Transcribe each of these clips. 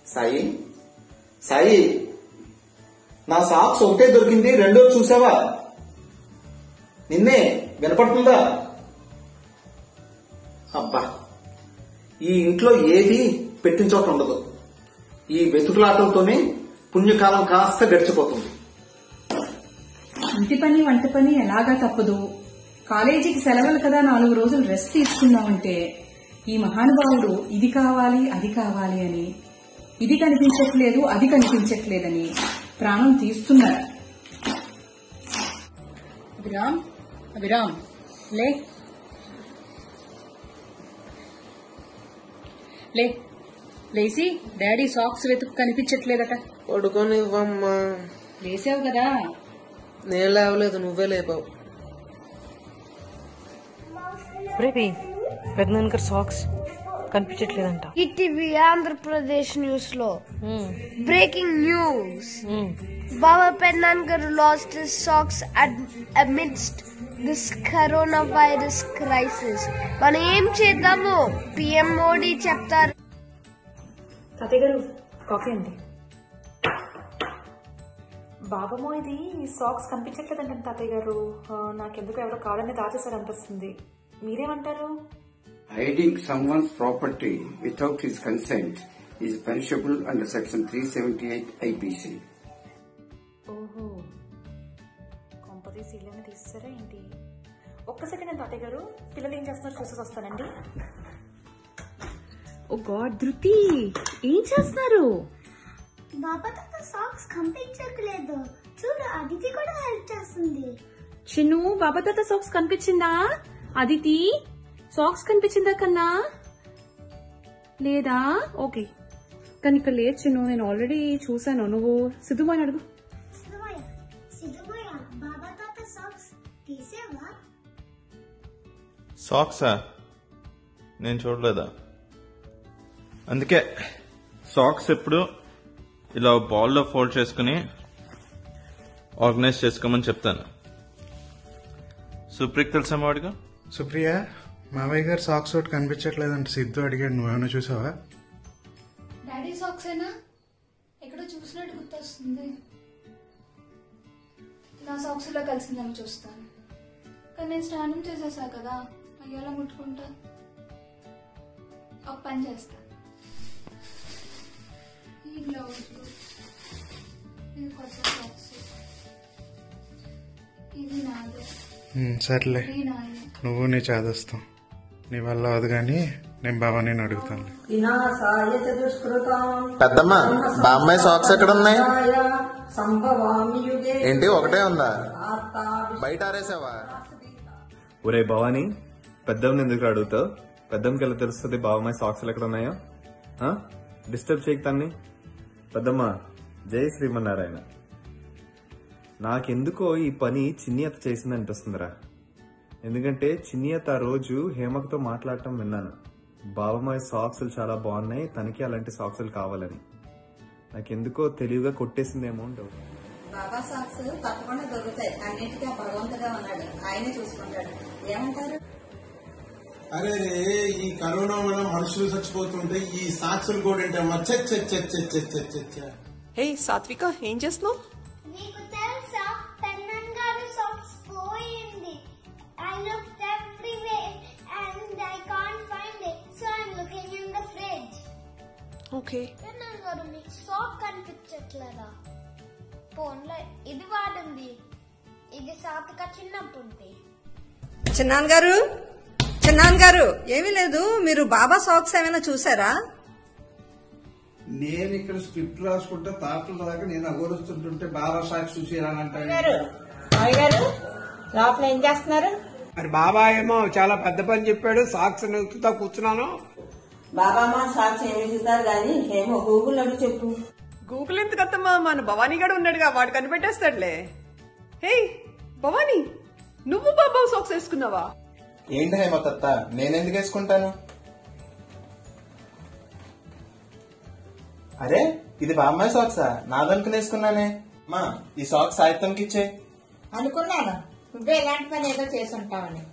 సాయి సాయి నా సాక్స్ ఒకటే దొరికింది రెండో చూసావా నిన్నే వినపడుతుందా అబ్బా ఈ ఇంట్లో ఏది పెట్టిన చోట ఉండదు ఈ వెతుకులాటలతోనే పుణ్యకాలం కాస్త గడిచిపోతుంది ఇంటి పని వంట పని ఎలాగా తప్పదు కాలేజీకి సెలవులు కదా నాలుగు రోజులు రెస్ట్ తీసుకుందామంటే ఈ మహానుభావుడు ఇది కావాలి అది కావాలి అని ఇది కనిపించట్లేదు అది కనిపించట్లేదని ప్రాణం తీస్తున్నారు అభిరామ్ అభిరామ్ లే లే లేచి డాడీ సాక్స్ వెతుకు కనిపించట్లేదట పడుకోనివ్వమ్మా లేసావు కదా నేను లేవలేదు నువ్వే లేపావు రేపి పెద్దనాన్నగారు సాక్స్ కనిపించట్లేదంట ఈటీవీ ఆంధ్రప్రదేశ్ న్యూస్ లో బ్రేకింగ్ న్యూస్ బాబా పెన్నాన్ గారు last socks amidst this corona virus crisis మనం ఏం చేద్దాము పిఎం మోడీ చెప్తారు తాతయ్య గారు కాఫీ అండి బాబమ్మో ఇది సాక్స్ కనిపించట్లేదంటే తాతయ్య గారు ఆ, నాకెందుకు ఎవరో కావాలని దాచేసారు అనిపిస్తుంది మీరేమంటారు Hiding someone's property without his consent is punishable under section 378 IPC. ఓహో కొంపదీసి ఇల్లని తీస్తారా ఏంటి ఒక్క సెకండ్ తాతయ్య గారు పిల్లలు ఏం చేస్తున్నారు చూసేసి వస్తానండి ఓ గాడ్ ధృతి ఏం చేస్తున్నారు బాబా సాక్స్ కనిపించట్లేదు చూడు అదితి కూడా హెల్ప్ చేస్తుంది చిన్ను బాబా తాత సాక్స్ కనిపించిందా అదితి సాక్స్ కనిపించిందా కన్నా లేదా ఓకే కానీ ఇక్కడ లేదు చిన్ను నేను ఆల్రెడీ చూసాను నువ్వు సిద్ధుమని అడుగు సిద్ధమయ్య సిద్ధమయ్య బాబా తాత సాక్స్ తీసేవా సాక్సా నేను చూడలేదా అందుకే సాక్స్ ఎప్పుడు ఇలా బాల్లో ఫోల్డ్ చేసుకుని ఆర్గనైజ్ చేసుకోమని చెప్తాను సుప్రీక్ తెలుసా వాడిగా సుప్రియ మావయ్య గారు సాక్స్ ఒకటి కనిపించట్లేదంట సిద్ధు అడిగాడు నువ్వేమైనా చూసావా డాడీ సాక్స్ ఏనా ఎక్కడో చూసినట్టు గుర్తొస్తుంది నా సాక్స్ లో కలిసిందని చూస్తాను కానీ నేను స్నానం చేసేసా కదా అయ్యేలా ముట్టుకుంటా ఒక పని చేస్తా ఈ గ్లౌజ్ ఇది కొత్త సాక్స్ ఇది నాదే ఉమ్, సర్లే ఇది నాదే నువ్వు నీ చేదస్తాం నీ వల్ల అవదు కానీ నేను బాబాని అడుగుతాను వినాశాయ చతుష్కృతం పెద్దమ్మ బామ్మాయి సాక్స్ ఎక్కడ ఉన్నాయి సంభవామి యుగే ఏంటి ఒకటే ఉందా బయట ఆరేసావా ఒరే భవానీ పెద్దమ్మని ఎందుకు అడుగుతావు పెద్దమ్మకి ఎలా తెలుస్తుంది బావమ్మాయి సాక్స్లు ఎక్కడ ఉన్నాయో డిస్టర్బ్ చేయకు తన్ని పెద్దమ్మ జై శ్రీమన్నారాయణ నాకెందుకో ఈ పని చిన్ని అత్త చేసింది అనిపిస్తుందిరా ఎందుకంటే చిన్ని అత్త ఆ రోజు హేమకతో మాట్లాడటం విన్నాను బావమ్మాయి సాక్సులు చాలా బాగున్నాయి తనకి అలాంటి సాక్సులు కావాలని నాకెందుకో తెలివిగా కొట్టేసిందేమో అని డౌట్ బాబా సాక్స్ తప్పకుండా దొరుకుతాయి అన్నిటికీ ఆ భగవంతుడే ఉన్నాడు ఆయనే చూసుకుంటాడు ఏమంటారు అరే రే ఈ కరోనా వల్ల మనుషులు చచ్చిపోతుంటే ఈ సాక్షులు కూడా ఏంటమ్మా చచ్చ చచ్చ చచ్చ చచ్చ హే సాత్విక ఏం చేస్తున్నావు నీకు తెలుసా పెన్నన్ గారి సాక్స్ పోయింది I looked everywhere and I can't find it so I'm looking in the fridge okay పెన్నన్ గారు మీకు సాక్ కనిపించట్లేదా ఫోన్లో ఇది వాడింది ఇది సాతిక చిన్నప్పుడుది చిన్నాన్ గారు చిన్నాన్ గారు ఏమీ లేదు మీరు బాబా సాక్స్ ఏమైనా చూసారా నేను ఇక్కడ స్క్రిప్ట్ రాసుకుంటే తాతల దాకా నేను అగోరుస్తుంటుంటే బాబా సాక్షి చూసి రానంటాను మావయ్య గారు లోపల ఏం చేస్తున్నారు మరి బాబా ఏమో చాలా పెద్ద పని చెప్పాడు సాక్స్ నొక్కుతా కూర్చున్నాను బాబా మా సాక్షి ఏమి చూస్తారు కానీ ఏమో గూగుల్ అడుగు చెప్పు గూగుల్ ఎందుకత్తమ్మా మన భవానీ గడు ఉన్నాడుగా వాడు కనిపెట్టేస్తాడులే హే భవానీ నువ్వు బాబా సాక్స్ వేసుకున్నావా ఏంటి హేమ తత్త నేనెందుకు వేసుకుంటాను అరే ఇది బామ్మాయి సాక్సా నాదనుకుని వేసుకున్నానే మా ఈ సాక్స్ సాహిత్యంకి ఇచ్చే అనుకున్నాను నువ్వే ఇలాంటి పని ఏదో చేసి ఉంటావని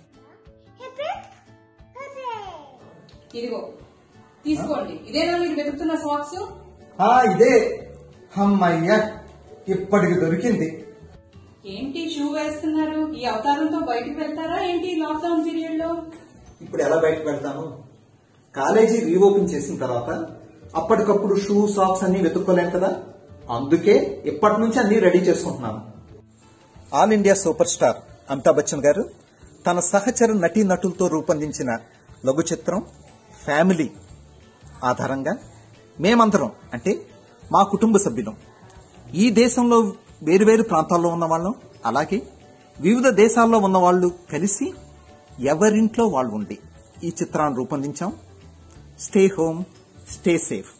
ఇదిగో తీసుకోండి ఇదేనా మీరు వెతుకుతున్న సాక్స్ ఆ ఇదే అమ్మయ్య ఇప్పటికి దొరికింది ఏంటి షూ వేస్తున్నారు ఈ అవతారంతో బయటకు వెళ్తారా ఏంటి లాక్డౌన్ పీరియడ్ లో ఇప్పుడు ఎలా బయటకు వెళ్తాను కాలేజీ రీఓపెన్ చేసిన తర్వాత అప్పటికప్పుడు షూ సాక్స్ అన్ని వెతుక్కోలేను కదా అందుకే ఇప్పటి నుంచి అన్ని రెడీ చేసుకుంటున్నాను all India super star Amitabh Bachchan గారు తన సహచర నటీ నటులతో రూపొందించిన లఘు చిత్రం ఫ్యామిలీ ఆధారంగా మేమందరం అంటే మా కుటుంబ సభ్యులం ఈ దేశంలో వేరువేరు ప్రాంతాల్లో ఉన్న వాళ్ళం అలాగే వివిధ దేశాల్లో ఉన్న వాళ్ళు కలిసి ఎవరింట్లో వాళ్ళు ఉండి ఈ చిత్రాన్ని రూపొందించాం స్టే హోమ్ స్టే సేఫ్